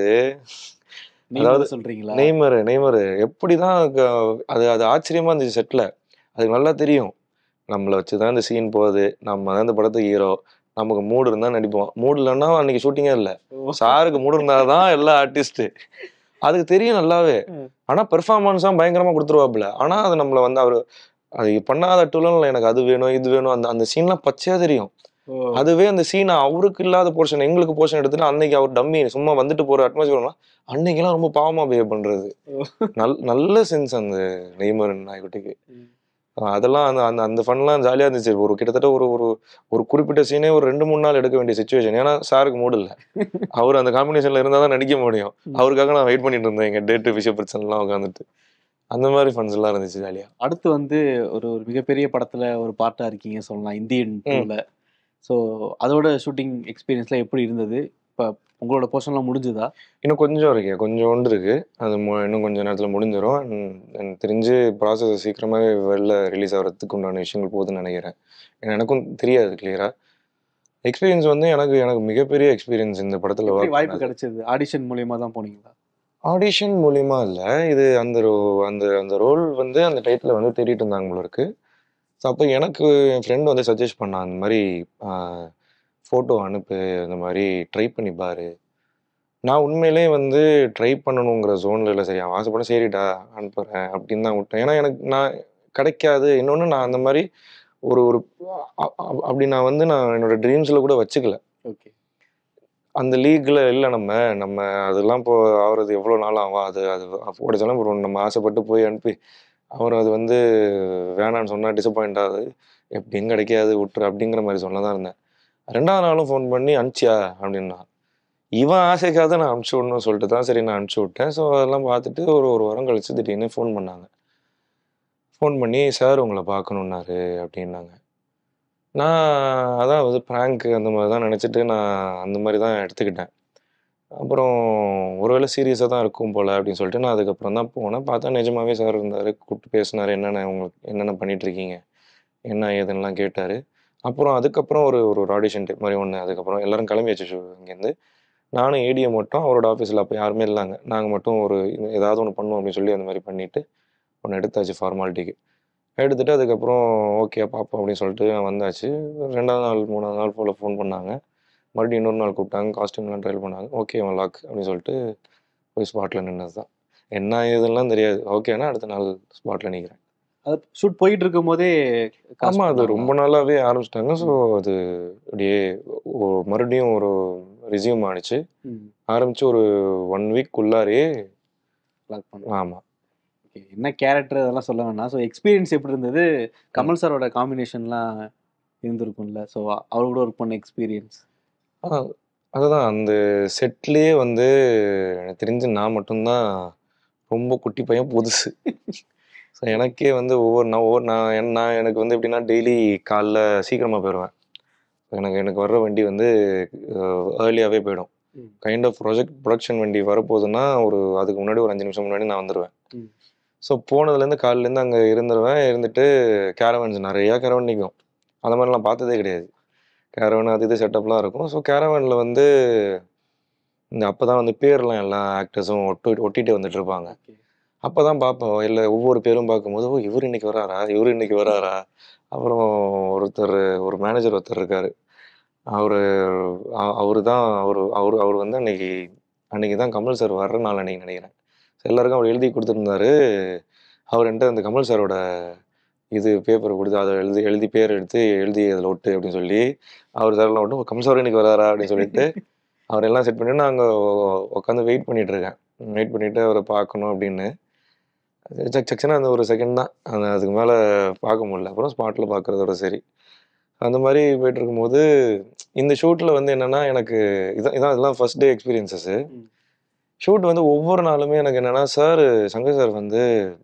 நீங்க அதாவது சொல்றீங்களா நெய்மர் நெய்மர் எப்படி தான் அது அது ஆச்சரியமா இருந்துச்சு செட்டில் அதுக்கு நல்லா தெரியும் நம்மளை வச்சு தான் இந்த சீன் போகுது நம்ம தான் இந்த படத்துக்கு ஹீரோ நமக்கு மூடு இருந்தா நடிப்போம் மூடு இல்லைன்னா அன்னைக்கு ஷூட்டிங்கே இல்லை சாருக்கு மூடு இருந்தாதான் எல்லா ஆர்டிஸ்ட் அதுக்கு தெரியும் நல்லாவே ம். ஆனா பெர்ஃபார்மன்ஸா பயங்கரமா கொடுத்துருவாப்புல ஆனா அது நம்மள வந்து அவரு அது பண்ணாத டூலம் எனக்கு அது வேணும் இது வேணும் அந்த அந்த சீன்லாம் பச்சையா தெரியும் ஓ. அதுவே அந்த சீனை அவருக்கு இல்லாத போர்ஷன் எங்களுக்கு போர்ஷன் எடுத்துட்டு அன்னைக்கு அவர் டம்மி சும்மா வந்துட்டு போற அட்மாஸ்பியர்லாம் அன்னைக்கெல்லாம் ரொம்ப பாவமா பிஹேவ் பண்றது நல் நல்ல சென்ஸ் அந்த நெய்மர் நாய்க்குட்டிக்கு ம். அஹ் அதெல்லாம் அந்த அந்த அந்த ஃபன்லாம் ஜாலியாக இருந்துச்சு ஒரு கிட்டத்தட்ட ஒரு ஒரு ஒரு குறிப்பிட்ட சீனே ஒரு ரெண்டு மூணு நாள் எடுக்க வேண்டிய சுச்சுவேஷன் ஏன்னா சாருக்கு மூடு இல்லை அவர் அந்த காம்பினேஷனில் இருந்தால் தான் நடிக்க முடியும் ம். அவருக்காக நான் வெயிட் பண்ணிட்டு இருந்தேன் எங்கள் டேட்டு விஷய பிரச்சனைலாம் உட்காந்துட்டு அந்த மாதிரி ஃபன்ஸ் எல்லாம் இருந்துச்சு ஜாலியாக அடுத்து வந்து ஒரு ஒரு மிகப்பெரிய படத்துல ஒரு பார்ட்டா இருக்கீங்க சொல்லலாம் இந்தியன் டூல ஸோ அதோட ஷூட்டிங் எக்ஸ்பீரியன்ஸ்லாம் எப்படி இருந்தது இப்போ உங்களோட போர்ஷன்லாம் முடிஞ்சுதா இன்னும் கொஞ்சம் இருக்கு கொஞ்சோண்டு இருக்கு அது மு- இன்னும் கொஞ்சம் நேரத்தில் முடிஞ்சிடும் எனக்கு தெரிஞ்சு ப்ராசஸ் சீக்கிரமாகவே வெளில ரிலீஸ் ஆகிறதுக்கு உண்டான விஷயங்கள் போகுதுன்னு நினைக்கிறேன் ஏன்னா எனக்கும் தெரியாது கிளியரா எக்ஸ்பீரியன்ஸ் வந்து எனக்கு எனக்கு மிகப்பெரிய எக்ஸ்பீரியன்ஸ் இந்த படத்தில் எப்படி ஒர்க் வாய்ப்பு கிடைச்சது ஆடிஷன் மூலியமா தான் போனீங்களா ஆடிஷன் மூலியமா இல்லை இது அந்த ரோ- அந்த அந்த ரோல் வந்து அந்த டைட்டில் வந்து தேடிட்டு இருந்தாங்க போல இருக்கு ஸோ அப்போ எனக்கு என் ஃப்ரெண்ட் வந்து சஜஸ்ட் பண்ணான் அந்த மாதிரி ஃபோட்டோ அனுப்பு இந்த மாதிரி ட்ரை பண்ணி பாரு நான் உண்மையிலே வந்து ட்ரை பண்ணணுங்கிற ஜோனில் இல்லை சரி அவன் ஆசைப்பட சரிடா அனுப்புகிறேன் அப்படின்னு தான் விட்டேன் ஏன்னா எனக்கு நான் கிடைக்காது இன்னொன்று நான் அந்த மாதிரி ஒரு ஒரு அ- அ- அப்படி நான் வந்து நான் என்னோட ட்ரீம்ஸில் கூட வச்சுக்கல ஓகே அந்த லீக்ல இல்லை நம்ம நம்ம அதெல்லாம் இப்போ ஆகிறது எவ்வளோ நாள் ஆகும் அது அது உடைச்சாலும் அப்புறம் நம்ம ஆசைப்பட்டு போய் அனுப்பி அவர் அது வந்து வேணான்னு சொன்னால் டிசப்பாயிண்ட் ஆகுது எப்படியும் கிடைக்காது விட்டுரு அப்படிங்கிற மாதிரி சொல்ல தான் இருந்தேன் ரெண்டாவது நாளும் ஃபோன் பண்ணி அனுப்பிச்சியா அப்படின்னா இவன் ஆசைக்காக நான் அனுப்பிச்சி விடணும்னு சொல்லிட்டு தான் சரி நான் அனுப்பிச்சி விட்டேன் ஸோ அதெல்லாம் பார்த்துட்டு ஒரு ஒரு வாரம் கழிச்சு திடீர்னு ஃபோன் பண்ணாங்க ஃபோன் பண்ணி சார் உங்களை பார்க்கணுன்னாரு அப்படின்னாங்க நான் அதான் வந்து ப்ராங்க் அந்த மாதிரி தான் நினச்சிட்டு நான் அந்த மாதிரி தான் எடுத்துக்கிட்டேன் அப்புறம் ஒருவேளை சீரியஸாக தான் இருக்கும் போல் அப்படின்னு சொல்லிட்டு நான் அதுக்கப்புறம் தான் போனேன் பார்த்தா நிஜமாவே சார் இருந்தார் கூப்பிட்டு பேசினார் என்னென்ன உங்களுக்கு என்னென்ன பண்ணிட்டு இருக்கீங்க என்ன ஏதுன்னெலாம் கேட்டார் அப்புறம் அதுக்கப்புறம் ஒரு ஒரு ஆடிஷன் டைப் மாதிரி ஒன்று அதுக்கப்புறம் எல்லாரும் கிளம்பியாச்சு ஷூ இங்கேருந்து நானும் ஏடிஎம் மட்டும் அவரோட ஆஃபீஸில் அப்போ யாருமே இல்லைங்க நாங்கள் மட்டும் ஒரு இது- ஏதாவது ஒன்று பண்ணுவோம் அப்படின்னு சொல்லி அந்த மாதிரி பண்ணிவிட்டு ஒன்று எடுத்தாச்சு ஃபார்மாலிட்டிக்கு எடுத்துட்டு அதுக்கப்புறம் ஓகே பார்ப்போம் அப்படின்னு சொல்லிட்டு வந்தாச்சு ரெண்டாவது நாள் மூணாவது நாள் போல் ஃபோன் பண்ணாங்க மறுபடியும் இன்னொரு நாள் கூப்பிட்டாங்க காஸ்டியூம்லாம் ட்ரையல் பண்ணாங்க ஓகே ஒன் லாக் அப்படின்னு சொல்லிட்டு போய் ஸ்பாட்டில் நின்னது தான் என்ன ஏதெல்லாம் தெரியாது ஓகேனா அடுத்த நாள் ஸ்பாட்டில் நிற்கிறேன் அது ஷூட் போயிட்டு இருக்கும் போதே ஆமாம் அது ரொம்ப நாளாகவே ஆரம்பிச்சிட்டாங்க ஸோ அது அப்படியே ஒ- மறுபடியும் ஒரு ரிசியூம் ஆனிச்சு ஆரம்பிச்சு ஒரு ஒன் வீக் உள்ளாரே லாக் பண்ணுவோம் ஆமாம் ஓகே என்ன கேரக்டர் அதெல்லாம் சொல்ல வேணாம் ஸோ எக்ஸ்பீரியன்ஸ் எப்படி இருந்தது கமல் சாரோட காம்பினேஷன்லாம் இருந்திருக்கும்ல ஸோ அவர் கூட ஒர்க் பண்ண எக்ஸ்பீரியன்ஸ் ஆ, அதுதான் அந்த செட்லேயே வந்து எனக்கு தெரிஞ்சு நான் மட்டும்தான் ரொம்ப குட்டி பையன் புதுசு ஸோ எனக்கே வந்து ஒவ்வொரு நான் ஒவ்வொரு நான் என்- நான் எனக்கு வந்து எப்படின்னா டெய்லி காலைல சீக்கிரமாக போயிடுவேன் எனக்கு எனக்கு வர்ற வண்டி வந்து ஏர்லியாகவே போயிடும் ம். கைண்ட் ஆஃப் ப்ரொஜெக்ட் ப்ரொடக்ஷன் வண்டி வரப்போகுதுன்னா ஒரு அதுக்கு முன்னாடி ஒரு அஞ்சு நிமிஷம் முன்னாடி நான் வந்துடுவேன் ம். ஸோ போனதுலேருந்து காலையிலேருந்து அங்கே இருந்துருவேன் இருந்துட்டு கேரவன்ஸ் நிறையா கேரவன் நிற்கும் அந்த மாதிரிலாம் பார்த்ததே கிடையாது கேரவன் அது இது செட்டப்லாம் இருக்கும் ஸோ கேரவனில் வந்து இந்த அப்போ தான் வந்து பேர்லாம் எல்லா ஆக்டர்ஸும் ஒட்டு ஒட்டிட்டு வந்துட்டு இருப்பாங்க ஓகே அப்போ தான் பார்ப்போம் இல்லை ஒவ்வொரு பேரும் பார்க்கும்போது ஓ இவர் இன்னைக்கு வராரா இவர் இன்னைக்கு வராரா அப்புறம் ஒருத்தர் ஒரு மேனேஜர் ஒருத்தர் இருக்காரு அவர் அவரு தான் அவர் அவர் அவர் வந்து அன்னைக்கு அன்னைக்கு தான் கமல் சார் வர்ற நாள் அன்னைக்கு நினைக்கிறேன் So எல்லாருக்கும் அவர் எழுதி கொடுத்துருந்தாரு அவர் என்கிட்ட அந்த கமல் சாரோட இது பேப்பர் கொடுத்து அதை எழுதி எழுதி பேர் எடுத்து எழுதி அதில் ஒட்டு அப்படின்னு சொல்லி அவர் சார்லாம் ஒட்டு "ஓ, கமல் சார் இன்னைக்கு வராரா அப்படின்னு சொல்லிட்டு அவர் எல்லாம் செட் பண்ணிட்டு நான் அங்கே உட்காந்து வெயிட் பண்ணிட்டு இருக்கேன் வெயிட் பண்ணிட்டு அவரை பார்க்கணும் அப்படின்னு அது சக் சக்சனா அந்த ஒரு செகண்ட் தான் அந்த அதுக்கு மேலே பார்க்க முடியல அப்புறம் ஸ்பாட்டில் பார்க்குறதோட சரி அந்த மாதிரி போயிட்டு இருக்கும்போது இந்த ஷூட்டில் வந்து என்னென்னா எனக்கு இதான் இதான் இதெல்லாம் ஃபர்ஸ்ட் டே எக்ஸ்பீரியன்சஸ்ஸு ம். ஷூட் வந்து ஒவ்வொரு நாளுமே எனக்கு என்னென்னா சார் சங்கர் சார் வந்து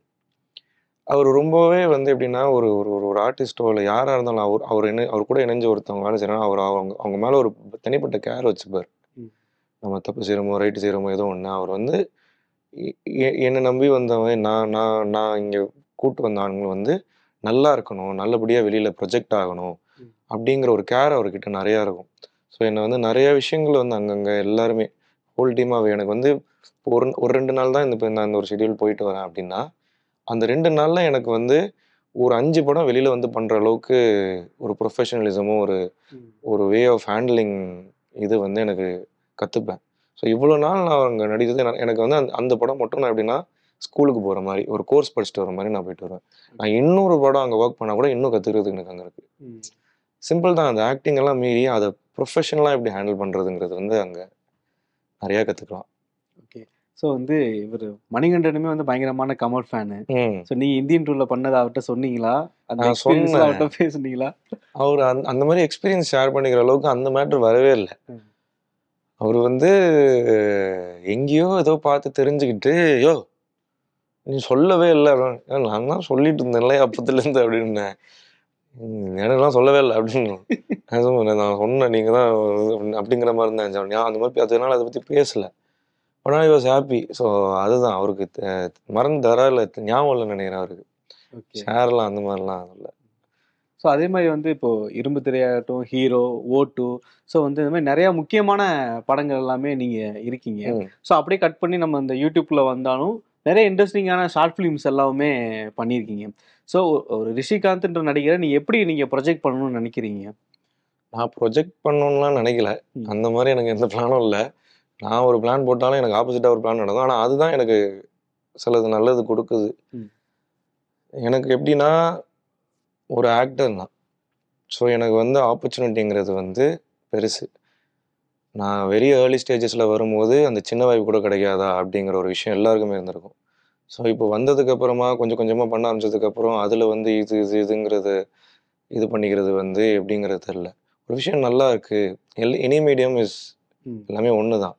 அவர் ரொம்பவே வந்து எப்படின்னா ஒரு ஒரு ஒரு ஒரு ஆர்டிஸ்டோ இல்லை யாராக இருந்தாலும் அவர் அவர் என்ன அவர் கூட இணைஞ்ச ஒருத்தவங்க வேலை செய்யறாங்க அவர் அவங்க அவங்க மேலே ஒரு தனிப்பட்ட கேர் வச்சுப்பார் ம். நம்ம தப்பு செய்கிறோமோ ரைட்டு செய்கிறோமோ ஏதோ ஒன்று அவர் வந்து எ- எ- என்னை நம்பி வந்தவன் நான் நான் நான் இங்கே கூட்டு வந்த ஆண்கள் வந்து நல்லா இருக்கணும் நல்லபடியாக வெளியில் ப்ரொஜெக்ட் ஆகணும் ம். அப்படிங்கிற ஒரு கேர் அவர்கிட்ட நிறையா இருக்கும் ஸோ என்னை வந்து நிறைய விஷயங்கள் வந்து அங்கங்கே எல்லாருமே ஹோல் டீமாக எனக்கு வந்து இப்போ ஒரு ஒரு ரெண்டு நாள் தான் இந்த இப்போ நான் இந்த ஒரு ஷெடியூல் போயிட்டு வரேன் அப்படின்னா அந்த ரெண்டு நாளில் எனக்கு வந்து ஒரு அஞ்சு படம் வெளியில் வந்து பண்ணுற அளவுக்கு ஒரு ப்ரொஃபஷனலிசமும் ஒரு ஒரு வே ஆஃப் ஹேண்ட்லிங் இது வந்து எனக்கு கற்றுப்பேன் ஸோ இவ்வளோ நாள் நான் அங்கே நடித்தது எனக்கு- எனக்கு வந்து அந்த அந்த படம் மட்டும் நான் எப்படின்னா ஸ்கூலுக்கு போகிற மாதிரி ஒரு கோர்ஸ் படிச்சுட்டு வர மாதிரி நான் போயிட்டு வருவேன் நான் இன்னொரு படம் அங்கே ஒர்க் பண்ணால் கூட இன்னும் கற்றுக்கிறதுக்கு எனக்கு அங்கே இருக்குது சிம்பிள் தான் அந்த ஆக்டிங் எல்லாம் மீறி அதை ப்ரொஃபஷனலாக எப்படி ஹேண்டில் பண்ணுறதுங்கிறது வந்து அங்கே நிறையா கற்றுக்கலாம் ஓகே ஸோ வந்து இவர் மணிகண்டனுமே வந்து பயங்கரமான கமல் ஃபேனு ம் ஸோ நீங்க இந்தியன் டூர்ல பண்ணதை அவர்கிட்ட சொன்னீங்களா அந்த நான் எக்ஸ்பீரியன்ஸ் சொன்னேன். அவர்கிட்ட பேசுனீங்களா அவர் அந்த அந்த மாதிரி எக்ஸ்பீரியன்ஸ் ஷேர் பண்ணிக்கிற அளவுக்கு அந்த மேட்ரு வரவே இல்லை ம். அவர் வந்து எங்கேயோ ஏதோ பார்த்து தெரிஞ்சுக்கிட்டு யோ நீ சொல்லவே இல்லை அப்படின்னு. "ஏன் நான் தான் சொல்லிட்டு இருந்தேன்ல அப்பத்துலேருந்து அப்படின்னேன் ம், எனக்கெல்லாம் சொல்லவே இல்லை அப்படின்னு நான் சொன்னேன் நான் சொன்னேன் நீங்கள் தான் அப்படின்னு- அப்படிங்கிற மாதிரி தான் இருந்துச்சு. நான் அந்த மாதிரி அதனால அதை பற்றி பேசலை ஆனால் ஐ வாஸ் ஹாப்பி ஸோ அதுதான் அவருக்கு தெ- மறந்துட்டாரா இல்லை ஞாபகம் இல்லைன்னு நினைக்கிறேன் அவருக்கு ஓகே ஷேர்லாம் அந்த மாதிரிலாம் இல்லை ஸோ அதே மாதிரி வந்து இப்போ இரும்பு திரையாகட்டும் ஹீரோ ஓ டூ ஸோ வந்து இந்த மாதிரி நிறைய முக்கியமான படங்கள் எல்லாமே நீங்க இருக்கீங்க ம். ஸோ அப்படியே கட் பண்ணி நம்ம இந்த யூடியூப்ல வந்தாலும் நிறைய இன்ட்ரெஸ்டிங்கான ஷார்ட் ஃபிலிம்ஸ் எல்லாமே பண்ணியிருக்கீங்க ஸோ ஒரு ரிஷிகாந்த்ன்ற நடிகரை நீங்க எப்படி நீங்க ப்ரொஜெக்ட் பண்ணணும்னு நினைக்கிறீங்க நான் ப்ரொஜெக்ட் பண்ணணும்லாம் நினைக்கல ம். அந்த மாதிரி எனக்கு எந்த பிளானும் இல்லை நான் ஒரு பிளான் போட்டாலும் எனக்கு ஆப்போசிட்டாக ஒரு பிளான் நடக்கும் ஆனால் அதுதான் எனக்கு சிலது நல்லது கொடுக்குது ம். எனக்கு எப்படின்னா ஒரு ஆக்டர் தான் ஸோ எனக்கு வந்து ஆப்பர்ச்சுனிட்டிங்கிறது வந்து பெருசு நான் வெரி ஏர்லி ஸ்டேஜஸில் வரும்போது அந்த சின்ன வாய்ப்பு கூட கிடைக்காதா அப்படிங்கிற ஒரு விஷயம் எல்லாருக்குமே இருந்திருக்கும் ஸோ இப்போ வந்ததுக்கு அப்புறமா கொஞ்சம் கொஞ்சமாக பண்ண ஆரம்பிச்சதுக்கப்புறம் அதில் வந்து இது இது இதுங்கிறது இது பண்ணிக்கிறது வந்து எப்படிங்கிறது தெரில ஒரு விஷயம் நல்லா இருக்கு எல் எனி மீடியம் இஸ் ம். எல்லாமே ஒன்று தான்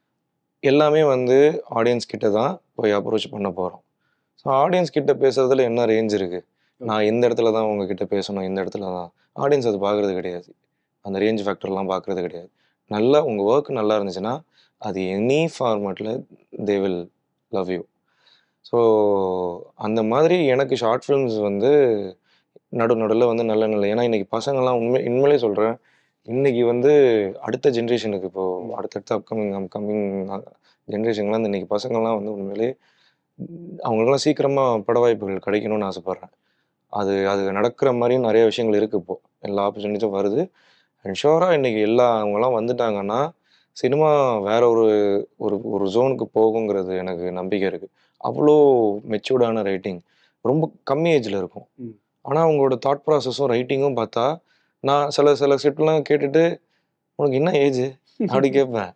எல்லாமே வந்து ஆடியன்ஸ் கிட்ட தான் போய் அப்ரோச் பண்ண போகிறோம் ஸோ ஆடியன்ஸ் கிட்ட பேசுறதுல என்ன ரேஞ்ச் இருக்கு நான் இந்த இடத்துல தான் உங்ககிட்ட பேசணும் இந்த இடத்துல தான் ஆடியன்ஸ் அது பார்க்கறது கிடையாது அந்த ரேஞ்ச் ஃபேக்டர்லாம் பார்க்கறது கிடையாது நல்லா உங்கள் ஒர்க் நல்லா இருந்துச்சுன்னா அது எனி ஃபார்மேட்டில் they will love you so அந்த மாதிரி எனக்கு ஷார்ட் ஃபிலிம்ஸ் வந்து நடு நடுவில் வந்து நல்ல நல்ல ஏன்னா இன்னைக்கு பசங்கள்லாம் உண்மை உண்மையிலே சொல்கிறேன் இன்னைக்கு வந்து அடுத்த ஜென்ரேஷனுக்கு இப்போ அடுத்தடுத்த அப்கமிங் அப்கமிங் ஜென்ரேஷன்லாம் இந்த இன்னைக்கு பசங்கள்லாம் வந்து உண்மையிலே அவங்களுக்குலாம் சீக்கிரமாக பட வாய்ப்புகள் கிடைக்கணும்னு ஆசைப்பட்றேன் அது அது நடக்கிற மாதிரி நிறைய விஷயங்கள் இருக்குது இப்போ எல்லா ஆப்பர்ச்சுனிட்டிஸும் வருது அண்ட் ஷோராக இன்னைக்கு எல்லா அவங்கெல்லாம் வந்துட்டாங்கன்னா சினிமா வேற ஒரு ஒரு ஒரு ஜோனுக்கு போகுங்கிறது எனக்கு நம்பிக்கை இருக்குது அவ்வளோ மெச்சூர்டான ரைட்டிங் ரொம்ப கம்மி ஏஜில் இருக்கும் ம். ஆனால் அவங்களோட தாட் ப்ராசஸும் ரைட்டிங்கும் பார்த்தா நான் சில சில ஸ்கிரிப்ட்லாம் கேட்டுட்டு உனக்கு என்ன ஏஜ் அப்படி கேட்பேன்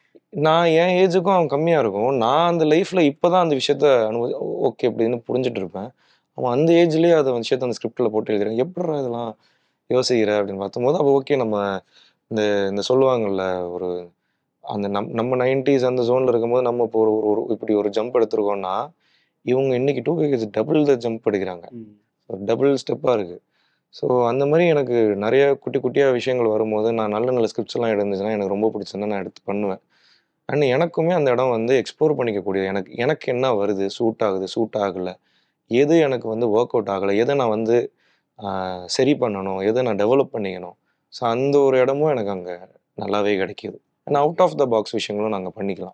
நான் என் ஏஜுக்கும் அவன் கம்மியாக இருக்கும் நான் அந்த லைஃப்பில் இப்போ தான் அந்த விஷயத்த அனுபவி ஓகே அப்படின்னு புரிஞ்சுட்டு இருப்பேன் அவன் அந்த ஏஜ்லேயே அதை விஷயத்த அந்த ஸ்கிரிப்டில் போட்டு எழுதுறான் எப்படிடா இதெல்லாம் யோசிக்கிற அப்படின்னு பார்த்தம்போது அப்போ ஓகே நம்ம இந்த இந்த சொல்லுவாங்கல்ல ஒரு அந்த நம் நம்ம நைன்டிஸ் அந்த ஜோனில் இருக்கும்போது நம்ம இப்போ ஒரு ஒரு இப்படி ஒரு ஜம்ப் எடுத்திருக்கோம்னா இவங்க இன்னைக்கு two cage double the jump எடுக்கிறாங்க ம். ஒரு டபுள் ஸ்டெப்பாக இருக்குது ஸோ அந்த மாதிரி எனக்கு நிறைய குட்டி குட்டியாக விஷயங்கள் வரும்போது நான் நல்ல நல்ல ஸ்கிரிப்ட்ஸ் எல்லாம் இருந்துச்சுன்னா எனக்கு ரொம்ப பிடிச்சிருந்தா நான் எடுத்து பண்ணுவேன் அண்ட் எனக்குமே அந்த இடம் வந்து எக்ஸ்ப்ளோர் பண்ணிக்கக்கூடிய எனக்கு எனக்கு என்ன வருது சூட் ஆகுது சூட் ஆகலை எது எனக்கு வந்து ஒர்க் அவுட் ஆகலை எதை நான் வந்து ஆஹ், சரி பண்ணணும் எதை நான் டெவலப் பண்ணிக்கணும் ஸோ அந்த ஒரு இடமும் எனக்கு அங்கே நல்லாவே கிடைக்கிது and out of the box விஷயங்களும் நாங்கள் பண்ணிக்கலாம்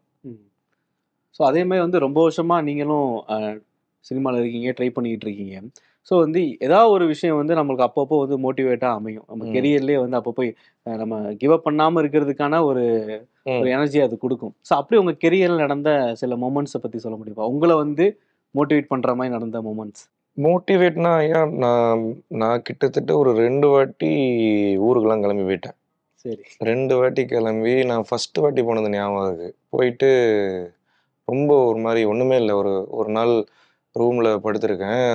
ஸோ அதே மாதிரி வந்து ரொம்ப வருஷமா நீங்களும் சினிமாவில் இருக்கீங்க ட்ரை பண்ணிக்கிட்டு இருக்கீங்க ஸோ வந்து ஏதாவது ஒரு விஷயம் வந்து நம்மளுக்கு அப்பப்போ வந்து மோட்டிவேட்டாக அமையும் நம்ம ம். கெரியர்லேயே வந்து அப்போ போய் அஹ், நம்ம கிவ் அப் பண்ணாமல் இருக்கிறதுக்கான ஒரு ம். ஒரு எனர்ஜி அது கொடுக்கும் ஸோ அப்படி உங்கள் கெரியரில் நடந்த சில மூமெண்ட்ஸை பற்றி சொல்ல முடியுமா உங்களை வந்து மோட்டிவேட் பண்ணுற மாதிரி நடந்த மூமெண்ட்ஸ் மோட்டிவேட்னா ஏன் நான் நான் கிட்டத்தட்ட ஒரு ரெண்டு வாட்டி ஊருக்கெல்லாம் கிளம்பி போயிட்டேன் சரி ரெண்டு வாட்டி கிளம்பி நான் ஃபஸ்ட்டு வாட்டி போனது ஞாபகம் இருக்கு போயிட்டு ரொம்ப ஒரு மாதிரி ஒன்றுமே இல்லை ஒரு ஒரு நாள் ரூமில் படுத்திருக்கேன்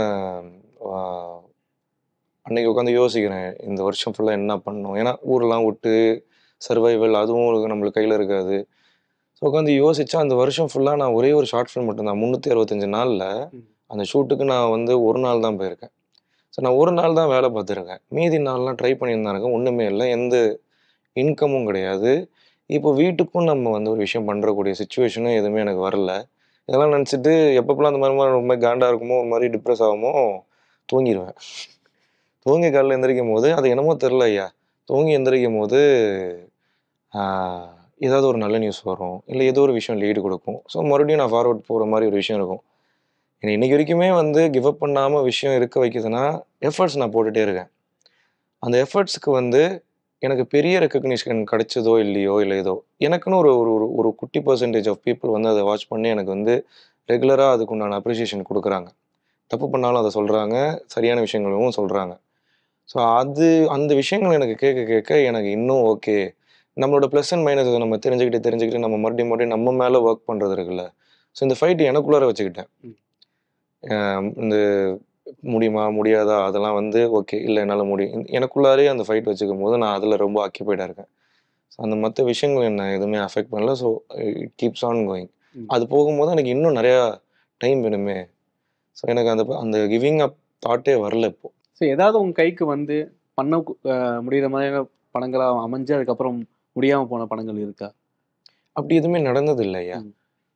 ஆஹ் அன்னைக்கு உட்காந்து யோசிக்கிறேன் இந்த வருஷம் ஃபுல்லாக என்ன பண்ணணும் ஏன்னா ஊரெல்லாம் விட்டு சர்வைவல் அதுவும் நம்மளுக்கு கையில் இருக்காது ஸோ உட்காந்து யோசிச்சா அந்த வருஷம் ஃபுல்லாக நான் ஒரே ஒரு ஷார்ட் ஃபிலிம் மட்டும்தான் முந்நூற்றி அறுபத்தஞ்சு நாளில் ம். அந்த ஷூட்டுக்கு நான் வந்து ஒரு நாள் தான் போயிருக்கேன் ஸோ நான் ஒரு நாள் தான் வேலை பார்த்துருக்கேன் மீதி நாள்லாம் ட்ரை பண்ணியிருந்தா இருக்கேன் ஒன்றுமே இல்லை எந்த இன்கமும் கிடையாது இப்போ வீட்டுக்கும் நம்ம வந்து ஒரு விஷயம் பண்ணுறக்கூடிய சுச்சுவேஷனும் எதுவுமே எனக்கு வரல இதெல்லாம் நினச்சிட்டு எப்பப்பெல்லாம் அந்த மாதிரி மாதிரி ரொம்ப காண்டாக இருக்குமோ ஒரு மாதிரி டிப்ரெஸ் ஆகுமோ தூங்கிடுவேன் தூங்கி காலையில் எந்திரிக்கும் போது அது என்னமோ தெரில ஐயா தூங்கி எந்திரிக்கும் போது ஆஹ், ஏதாவது ஒரு நல்ல நியூஸ் வரும் இல்லை ஏதோ ஒரு விஷயம் லீடு கொடுக்கும் ஸோ மறுபடியும் நான் ஃபார்வர்ட் போகிற மாதிரி ஒரு விஷயம் இருக்கும் என்னை இன்னைக்கு வரைக்குமே வந்து கிவ் அப் பண்ணாமல் விஷயம் இருக்க வைக்குதுன்னா எஃபர்ட்ஸ் நான் போட்டுகிட்டே இருக்கேன் அந்த எஃபர்ட்ஸ்க்கு வந்து எனக்கு பெரிய ரெக்கக்னிஷன் கிடைச்சதோ இல்லையோ இல்லை ஏதோ எனக்குன்னு ஒரு ஒரு ஒரு- ஒரு குட்டி பர்சன்டேஜ் ஆஃப் பீப்புள் வந்து அதை வாட்ச் பண்ணி எனக்கு வந்து ரெகுலராக அதுக்கு உண்டான அப்ரிசியேஷன் கொடுக்குறாங்க தப்பு பண்ணாலும் அதை சொல்கிறாங்க சரியான விஷயங்களும் சொல்கிறாங்க ஸோ அது அந்த விஷயங்கள் எனக்கு கேட்க கேட்க எனக்கு இன்னும் ஓகே நம்மளோட ப்ளஸ் அண்ட் மைனஸ் நம்ம தெரிஞ்சுக்கிட்டு தெரிஞ்சுக்கிட்டு நம்ம மறுபடியும் மறுபடியும் நம்ம மேலே ஒர்க் பண்ணுறது இருக்குல்ல ஸோ இந்த ஃபைட் எனக்குள்ளார வச்சுக்கிட்டேன் ம். அஹ் இந்த முடியுமா முடியாதா அதெல்லாம் வந்து ஓகே இல்லை என்னால் முடியும் இந்த- எனக்குள்ளாரே அந்த ஃபைட் வச்சுக்கும் போது நான் அதில் ரொம்ப ஆக்கியபைடாக இருக்கேன் ஸோ அந்த மற்ற விஷயங்கள் என்ன எதுவுமே அஃபெக்ட் பண்ணல so it keeps on going ம். அது போகும்போது எனக்கு இன்னும் நிறையா டைம் வேணுமே ஸோ எனக்கு அந்த அந்த கிவிங் அப் தாட்டே வரல இப்போ ஸோ ஏதாவது உங்க கைக்கு வந்து பண்ண அஹ், முடியிற மாதிரியான படங்களா அமைஞ்சு அதுக்கப்புறம் முடியாம போன படங்கள் இருக்கா அப்படி எதுவுமே நடந்தது இல்லையா ம்.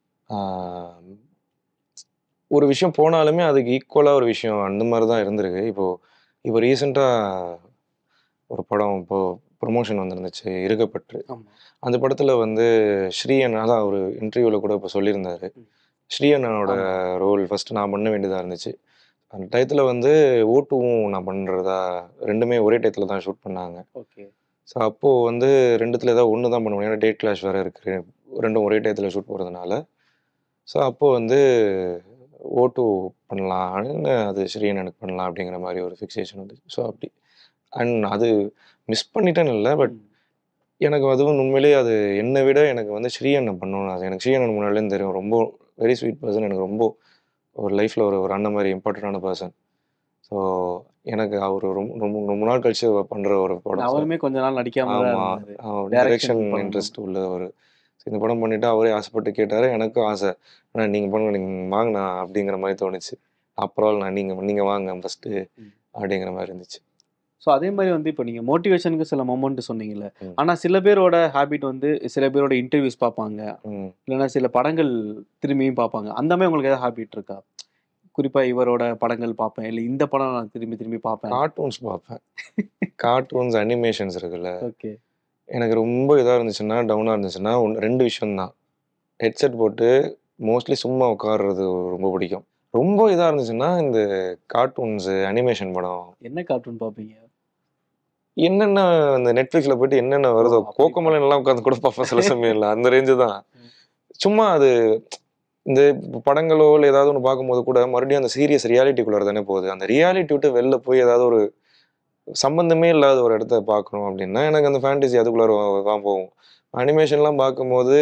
ஒரு விஷயம் போனாலுமே அதுக்கு ஈக்குவலாக ஒரு விஷயம் அந்த மாதிரி தான் இருந்திருக்கு இப்போ இப்போ ரீசெண்டாக ஒரு படம் இப்போ ப்ரொமோஷன் வந்துருந்துச்சு இருக்கப்பட்டு ஆமா அந்த படத்தில் வந்து ஸ்ரீ அண்ணா தான் ஒரு இன்டர்வியூவில் கூட இப்போ சொல்லியிருந்தாரு ம். ஸ்ரீ அண்ணனோட ரோல் ஃபஸ்ட்டு நான் பண்ண வேண்டியதாக இருந்துச்சு அந்த டயத்தில் வந்து ஓட்டுவும் நான் பண்ணுறதா ரெண்டுமே ஒரே டயத்தில் தான் ஷூட் பண்ணாங்க ஓகே ஸோ அப்போது வந்து ரெண்டுத்தில் ஏதாவது ஒன்று தான் பண்ண முடியும் ஏன்னா டேட் கிளாஷ் வேறு இருக்குது ரெண்டும் ஒரே டயத்தில் ஷூட் போகிறதுனால ஸோ அப்போது வந்து ஓட்டு பண்ணலாம்னு அது ஸ்ரீயன் எனக்கு பண்ணலாம் அப்படிங்கிற மாதிரி ஒரு ஃபிக்ஸேஷன் வந்து ஸோ அப்படி அண்ட் அது மிஸ் பண்ணிட்டேன்னு இல்லை பட் எனக்கு அதுவும் உண்மையிலேயே அது என்னை விட எனக்கு வந்து ஸ்ரீயண்ணன் பண்ணணும் அது எனக்கு ஸ்ரீயண்ணன் முன்னாடிலேருந்து தெரியும் ரொம்ப வெரி ஸ்வீட் பர்சன் எனக்கு ரொம்ப ஒரு லைஃப்பில் ஒரு ஒரு அண்ணன் மாதிரி இம்பார்ட்டண்டான பர்சன் ஸோ எனக்கு அவர் ரொம்ப ரொம்ப ரொம்ப நாள் கழிச்சு பண்ணுற ஒரு படம் அவருமே கொஞ்ச நாள் நடிக்காம தான் ஆமாம் இருந்தாரு Direction டைரக்ஷன் பண்ணணும். இன்ட்ரெஸ்ட் உள்ள ஒரு இந்த படம் பண்ணிட்டு அவரே ஆசைப்பட்டு கேட்டார் எனக்கும் ஆசை ஆனால் நீங்கள் பண்ணுங்க நீங்கள் வாங்கண்ணா அப்படிங்கிற மாதிரி தோணுச்சு அப்புறம் நான் நீங்கள் நீங்கள் வாங்க ஃபஸ்ட்டு ம். அப்படிங்கிற மாதிரி இருந்துச்சு ஸோ அதே மாதிரி வந்து இப்போ நீங்கள் மோட்டிவேஷனுக்கு சில மொமெண்ட் சொன்னீங்கல்ல ம். ஆனால் சில பேரோட ஹேபிட் வந்து சில பேரோட இன்டர்வியூஸ் பார்ப்பாங்க ம் இல்லைன்னா சில படங்கள் திரும்பியும் பார்ப்பாங்க அந்த மாதிரி உங்களுக்கு ஏதாவது ஹேபிட் இருக்கா குறிப்பாக இவரோட படங்கள் பார்ப்பேன் இல்லை இந்த படம் நான் திரும்பி திரும்பி பார்ப்பேன் கார்ட்டூன்ஸ் பார்ப்பேன் கார்ட்டூன்ஸ் அனிமேஷன்ஸ் இருக்குல்ல ஓகே எனக்கு ரொம்ப இதாக இருந்துச்சுன்னா டவுனாக இருந்துச்சுன்னா ஒன்று ரெண்டு விஷயம்தான் ஹெட்செட் போட்டு மோஸ்ட்லி சும்மா உட்கார்றது ரொம்ப பிடிக்கும் ரொம்ப இதாக இருந்துச்சுன்னா இந்த கார்ட்டூன்ஸு அனிமேஷன் படம் என்ன கார்ட்டூன் பார்ப்பீங்க என்னென்ன இந்த நெட்ஃப்ளிக்ஸில் போயிட்டு என்னென்ன வருதோ அப்படி கோக்கமலன் எல்லாம் உட்காந்து கூட பார்ப்பேன் சில சமயம் இல்லை அந்த ரேஞ்சு தான் சும்மா அது இந்த படங்களோ இல்லை ஏதாவது ஒன்று பார்க்கும்போது கூட மறுபடியும் அந்த சீரியஸ் ரியாலிட்டிக்குள்ளார தானே போகுது அந்த ரியாலிட்டி விட்டு வெளில போய் ஏதாவது ஒரு சம்பந்தமே இல்லாத ஒரு இடத்த பார்க்கணும் அப்படின்னா எனக்கு அந்த ஃபேண்டசி அதுக்குள்ளார தான் போகும் அனிமேஷன்லாம் பார்க்கும்போது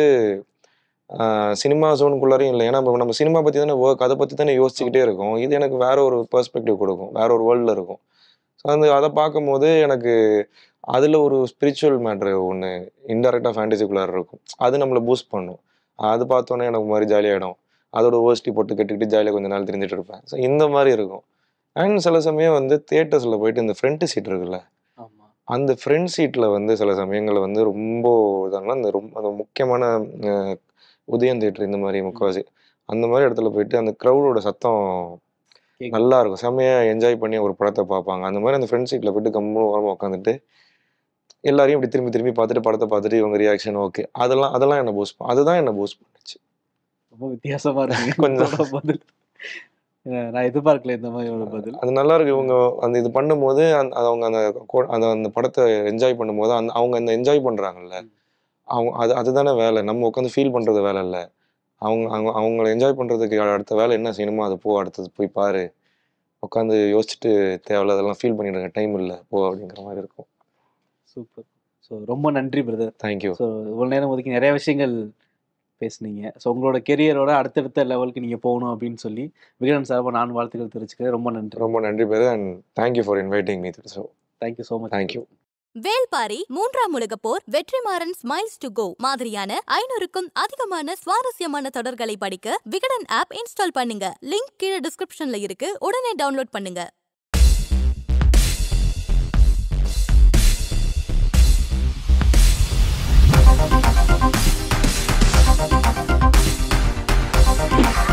சினிமா ஜோனுக்குள்ளாரையும் இல்லை ஏன்னா நம்ம நம்ம சினிமா பற்றி தானே ஒர்க் அதை பற்றி தானே யோசிச்சுக்கிட்டே இருக்கோம் இது எனக்கு வேற ஒரு பெர்ஸ்பெக்டிவ் கொடுக்கும் வேற ஒரு வேர்ல்டில் இருக்கும் ஸோ அந்த அதை பார்க்கும்போது எனக்கு அதில் ஒரு ஸ்பிரிச்சுவல் மேட்ரு ஒன்று இன்டெரக்டாக ஃபேண்டசிக்குள்ளார இருக்கும் அது நம்மளை பூஸ்ட் பண்ணும் அது பார்த்தோன்னே எனக்கு ஒரு மாதிரி ஜாலியாகிடும் அதோட ஓஸ்டி போட்டு கட்டிக்கிட்டு ஜாலியாக கொஞ்ச நாள் தெரிஞ்சுட்டு இருப்பேன் ஸோ இந்த மாதிரி இருக்கும் அண்ட் சில சமயம் வந்து தேட்டர்ஸில் போயிட்டு இந்த ஃப்ரண்ட் சீட் இருக்குல்ல ஆமா அந்த ஃப்ரண்ட் சீட்டில் வந்து சில சமயங்களில் வந்து ரொம்ப இதாங்கன்னா அந்த ரொம்ப அந்த முக்கியமான அஹ், உதயம் தேட்டர் இந்த மாதிரி முக்கால்வாசி அந்த மாதிரி இடத்துல போயிட்டு அந்த க்ரௌடோட சத்தம் கேக்குது. நல்லா இருக்கும் செம்மையாக என்ஜாய் பண்ணி ஒரு படத்தை பார்ப்பாங்க அந்த மாதிரி அந்த ஃப்ரண்ட் சீட்டில் போயிட்டு கம்முன்னு ஓரமாக உட்காந்துட்டு எல்லாரையும் இப்படி திரும்பி திரும்பி பார்த்துட்டு படத்தை பார்த்துட்டு இவங்க ரியாக்ஷன் ஓகே அதெல்லாம் அதெல்லாம் என்ன பூஸ்ட் அதுதான் என்ன பூஸ்ட் பண்ணுச்சு ரொம்ப வித்தியாசமா இருக்கு கொஞ்சம். உங்களோட பதில் அஹ் நான் எதிர்பார்க்கல இந்த மாதிரி ஒரு பதில் அது நல்லா இருக்கு இவங்க அந்த இது பண்ணும்போது அந்த அது அவங்க அந்த கோ- அந்த அந்த படத்தை என்ஜாய் பண்ணும்போது அந்த அவங்க அந்த என்ஜாய் பண்றாங்கல்ல ம். அவங்க அது அதுதானே வேலை நம்ம உட்காந்து ஃபீல் பண்றது வேலை இல்லை அவங்க அவங்க அவங்கள என்ஜாய் பண்றதுக்கு அடுத்த வேலை என்ன செய்யணுமோ அது போ அடுத்தது போய் பாரு உட்காந்து யோசிச்சுட்டு தேவையில்லாதெல்லாம் ஃபீல் பண்ணிடுங்க டைம் இல்லை போ அப்படிங்கிற மாதிரி இருக்கும் சூப்பர் ஸோ ரொம்ப நன்றி பிரதர் தேங்க்யூ ஸோ இவ்வளோ நேரம் ஒதுக்கி நிறைய விஷயங்கள் பேசுனீங்க ஸோ உங்களோட கெரியரோட அடுத்தடுத்த லெவலுக்கு நீங்கள் போகணும் அப்படின்னு சொல்லி விகடன் சார்பாக நான் வாழ்த்துக்கள் தெரிவிச்சுக்கிறேன் ரொம்ப நன்றி ரொம்ப நன்றி பேரு and thank you for inviting me so thank you so much thank you Velpari மூன்றாம் உலகப் போர் வெற்றிமாறன் ஸ்மைல்ஸ் டு கோ மாதிரியான ஐநூறுக்கும் அதிகமான சுவாரஸ்யமான தொடர்களை படிக்க விகடன் ஆப் இன்ஸ்டால் பண்ணுங்க லிங்க் கீழே டிஸ்கிரிப்ஷன்ல இருக்கு உடனே டவுன்லோட் பண்ணுங்க Thank you.